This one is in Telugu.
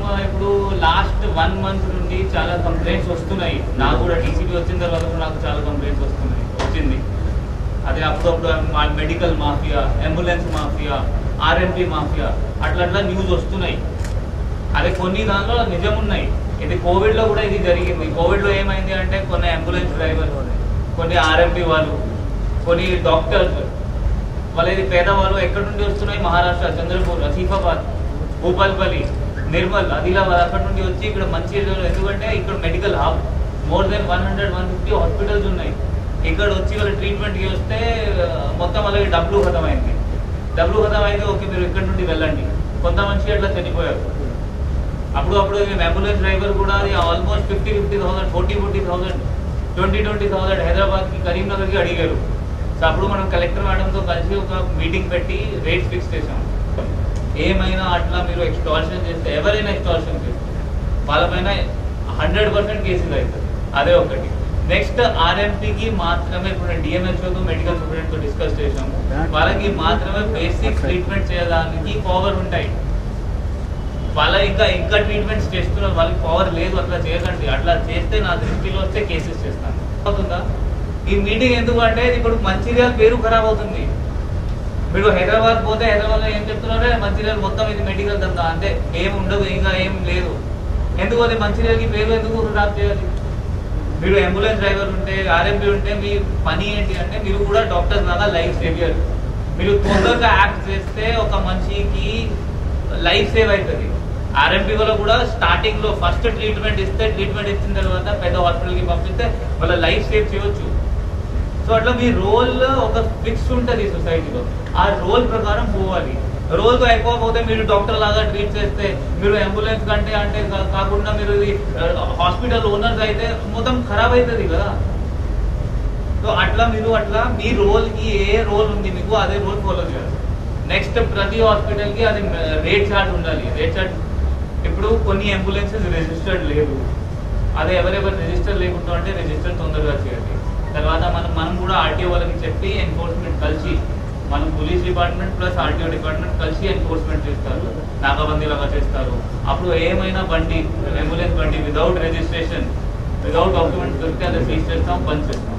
ఇప్పుడు లాస్ట్ వన్ మంత్ నుండి చాలా కంప్లైంట్స్ వస్తున్నాయి నాకు కూడా టీసీబీ వచ్చిన తర్వాత కూడా నాకు చాలా కంప్లైంట్స్ వస్తున్నాయి వచ్చింది అదే అప్పుడప్పుడు మా medical mafia ambulance mafia RMP mafia అట్లా అట్లా న్యూస్ వస్తున్నాయి అదే కొన్ని దానిలో నిజం ఉన్నాయి ఇది కోవిడ్ లో కూడా ఇది జరిగింది కోవిడ్ లో ఏమైంది అంటే కొన్ని అంబులెన్స్ డ్రైవర్ కొన్ని ఆర్ఎంపీ వాళ్ళు కొన్ని డాక్టర్స్ వాళ్ళ ఇది పేదవాళ్ళు ఎక్కడి నుండి వస్తున్నాయి మహారాష్ట్ర చంద్రపూర్ ఆసిఫాబాద్ భూపాల్పల్లి నిర్మల్ ఆదిలాబాద్ అక్కడ నుండి వచ్చి ఇక్కడ మంచి ఎందుకంటే ఇక్కడ medical hub more than one hundred one fifty hospitals ఉన్నాయి ఇక్కడ వచ్చి వాళ్ళ ట్రీట్మెంట్కి వస్తే ఆ, మొత్తం వాళ్ళకి డబ్బులు ఖతమైంది డబ్బులు ఖతమైంది ఓకే మీరు ఇక్కడ నుండి వెళ్ళండి కొంత మనిషి అట్లా చనిపోయారు అప్పుడు అప్పుడు మేము అంబులెన్స్ డ్రైవర్ కూడా అది almost fifty fifty thousand forty forty thousand twenty twenty thousand హైదరాబాద్కి కరీంనగర్కి అడిగారు సో అప్పుడు మనం కలెక్టర్ మేడంతో కలిసి ఒక మీటింగ్ పెట్టి రేట్స్ ఫిక్స్ చేసాం ఏమైనా అట్లా మీరు ఎక్స్టార్షన్ చేస్తే ఎవరైనా ఎక్స్టార్షన్ చేస్తే వాళ్ళపైన హండ్రెడ్ పర్సెంట్ కేసులు అవుతుంది అదే ఒకటి నెక్స్ట్ ఆర్ఎంపీకి మాత్రమే ఇప్పుడు డిఎంహెచ్ఓతో మెడికల్ సూపరింటెండెంట్తో డిస్కస్ చేసాము వాళ్ళకి మాత్రమే బేసిక్ ట్రీట్మెంట్ చేయడానికి పవర్ ఉంటాయి వాళ్ళ ఇంకా ఇంకా ట్రీట్మెంట్స్ చేస్తున్నారు వాళ్ళకి పవర్ లేదు అట్లా చేయకండి అట్లా చేస్తే నా దృష్టిలో వస్తే కేసెస్ చేస్తాను అవుతుందా ఈ మీటింగ్ ఎందుకు అంటే ఇప్పుడు మంచిర్యాల పేరు ఖరాబ్ అవుతుంది మీరు హైదరాబాద్ పోతే హైదరాబాద్ లో ఏం చెప్తున్నారే మంచిర్యాల మొత్తం ఇది మెడికల్ దందా అంటే ఏం ఉండదు ఇంకా ఏం లేదు ఎందుకు అది మంచిర్యాలకి పేరు ఎందుకు ఖరాబ్ చేయాలి మీరు అంబులెన్స్ డ్రైవర్ ఉంటే ఆర్ఎంపీ ఉంటే మీ పని ఏంటి అంటే మీరు కూడా డాక్టర్స్ లాగా లైఫ్ సేవియర్ మీరు తొందరగా యాక్ట్ చేస్తే ఒక మనిషికి లైఫ్ సేవ్ అవుతుంది ఆర్ఎంపీ వల్ల కూడా స్టార్టింగ్ లో ఫస్ట్ ట్రీట్మెంట్ ఇస్తే ట్రీట్మెంట్ ఇచ్చిన తర్వాత పెద్ద హాస్పిటల్ కి పంపిస్తే వాళ్ళ లైఫ్ సేవ్ చేయొచ్చు సో అట్లా మీ రోల్ ఒక ఫిక్స్ ఉంటుంది సొసైటీలో ఆ రోల్ ప్రకారం పోవాలి రోజు అయిపోతే మీరు డాక్టర్ లాగా ట్రీట్ చేస్తే మీరు అంబులెన్స్ కంటే అంటే కా- కాకుండా మీరు హాస్పిటల్ ఓనర్స్ అయితే మొత్తం ఖరాబ్ అవుతుంది కదా సో అట్లా మీరు అట్లా మీ రోల్ కి ఏ రోల్ ఉంది మీకు అదే రోల్ ఫాలో చేయాలి నెక్స్ట్ ప్రతి హాస్పిటల్ కి అది రేట్ చార్ట్ ఉండాలి రేట్ చార్ట్ ఇప్పుడు కొన్ని అంబులెన్సెస్ రిజిస్టర్డ్ లేదు అదే ఎవరెవరు రిజిస్టర్ లేకుండా అంటే రిజిస్టర్ తొందరగా చేయండి తర్వాత మనం మనం కూడా ఆర్టీఓ వాళ్ళకి చెప్పి ఎన్ఫోర్స్మెంట్ కలిసి మనం police department plus RTO department కలిసి ఎన్ఫోర్స్మెంట్ చేస్తారు నాకాబందీ లాగా చేస్తారు అప్పుడు ఏమైనా బండి అంబులెన్స్ బండి వితౌట్ రిజిస్ట్రేషన్ వితౌట్ డాక్యుమెంట్ దొరికితే అది సీజ్ చేస్తాం బంద్ చేస్తాం